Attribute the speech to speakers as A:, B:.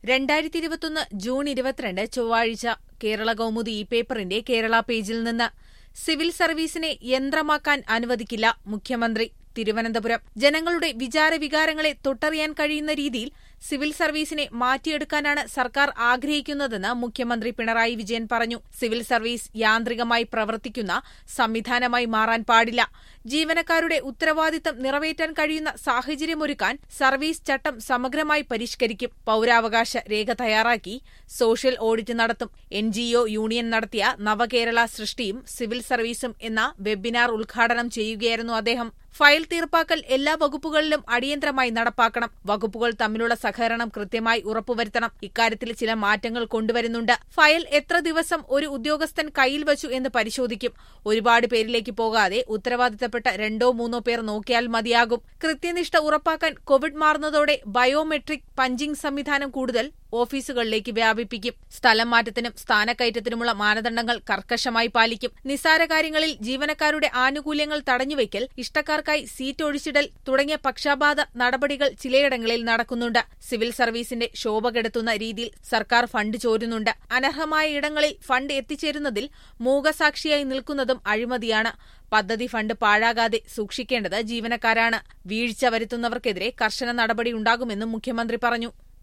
A: രണ്ടായിരത്തി ഇരുപത്തൊന്ന് ജൂൺ ഇരുപത്തിരണ്ട് ചൊവ്വാഴ്ച കേരള കൗമുദി ഈ പേപ്പറിന്റെ കേരള പേജിൽ നിന്ന് സിവിൽ സർവീസിനെ യന്ത്രമാക്കാൻ അനുവദിക്കില്ല മുഖ്യമന്ത്രി തിരുവനന്തപുരം ജനങ്ങളുടെ വിചാരവികാരങ്ങളെ തൊട്ടറിയാൻ കഴിയുന്ന രീതിയിൽ സിവിൽ സർവീസിനെ മാറ്റിയെടുക്കാനാണ് സർക്കാർ ആഗ്രഹിക്കുന്നതെന്ന് മുഖ്യമന്ത്രി പിണറായി വിജയൻ പറഞ്ഞു സിവിൽ സർവീസ് യാന്ത്രികമായി പ്രവർത്തിക്കുന്ന സംവിധാനമായി മാറാൻ പാടില്ല ജീവനക്കാരുടെ ഉത്തരവാദിത്തം നിറവേറ്റാൻ കഴിയുന്ന സാഹചര്യമൊരുക്കാൻ സർവീസ് ചട്ടം സമഗ്രമായി പരിഷ്കരിക്കും പൌരാവകാശ രേഖ തയ്യാറാക്കി സോഷ്യൽ ഓഡിറ്റ് നടത്തും എൻജിഒ യൂണിയൻ നടത്തിയ നവകേരള സൃഷ്ടിയും സിവിൽ സർവീസും എന്ന വെബിനാർ ഉദ്ഘാടനം ചെയ്യുകയായിരുന്നു അദ്ദേഹം ഫയൽ തീർപ്പാക്കൽ എല്ലാ വകുപ്പുകളിലും അടിയന്തരമായി നടപ്പാക്കണം വകുപ്പുകൾ തമ്മിലുള്ള സഹകരണം കൃത്യമായി ഉറപ്പുവരുത്തണം ഇക്കാര്യത്തിൽ ചില മാറ്റങ്ങൾ കൊണ്ടുവരുന്നുണ്ട് ഫയൽ എത്ര ദിവസം ഒരു ഉദ്യോഗസ്ഥൻ കയ്യിൽ വച്ചു എന്ന് പരിശോധിക്കും ഒരുപാട് പേരിലേക്ക് പോകാതെ ഉത്തരവാദിത്തപ്പെട്ട രണ്ടോ മൂന്നോ പേർ നോക്കിയാൽ മതിയാകും കൃത്യനിഷ്ഠ ഉറപ്പാക്കാൻ കോവിഡ് മാറുന്നതോടെ ബയോമെട്രിക് പഞ്ചിംഗ് സംവിധാനം കൂടുതൽ ഓഫീസുകളിലേക്ക് വ്യാപിപ്പിക്കും സ്ഥലം മാറ്റത്തിനും സ്ഥാനക്കയറ്റത്തിനുമുള്ള മാനദണ്ഡങ്ങൾ കർക്കശമായി പാലിക്കും നിസ്സാര കാര്യങ്ങളിൽ ജീവനക്കാരുടെ ആനുകൂല്യങ്ങൾ തടഞ്ഞുവയ്ക്കൽ ഇഷ്ടക്കാർക്കായി സീറ്റ് ഒഴിച്ചിടൽ തുടങ്ങിയ പക്ഷാപാത നടപടികൾ ചിലയിടങ്ങളിൽ നടക്കുന്നുണ്ട് സിവിൽ സർവീസിന്റെ ശോഭ കെടുത്തുന്ന രീതിയിൽ സർക്കാർ ഫണ്ട് ചോരുന്നുണ്ട് അനർഹമായ ഇടങ്ങളിൽ ഫണ്ട് എത്തിച്ചേരുന്നതിൽ മൂകസാക്ഷിയായി നിൽക്കുന്നതും അഴിമതിയാണ് പദ്ധതി ഫണ്ട് പാഴാകാതെ സൂക്ഷിക്കേണ്ടത് ജീവനക്കാരാണ് വീഴ്ച വരുത്തുന്നവർക്കെതിരെ കർശന നടപടിയുണ്ടാകുമെന്നും മുഖ്യമന്ത്രി പറഞ്ഞു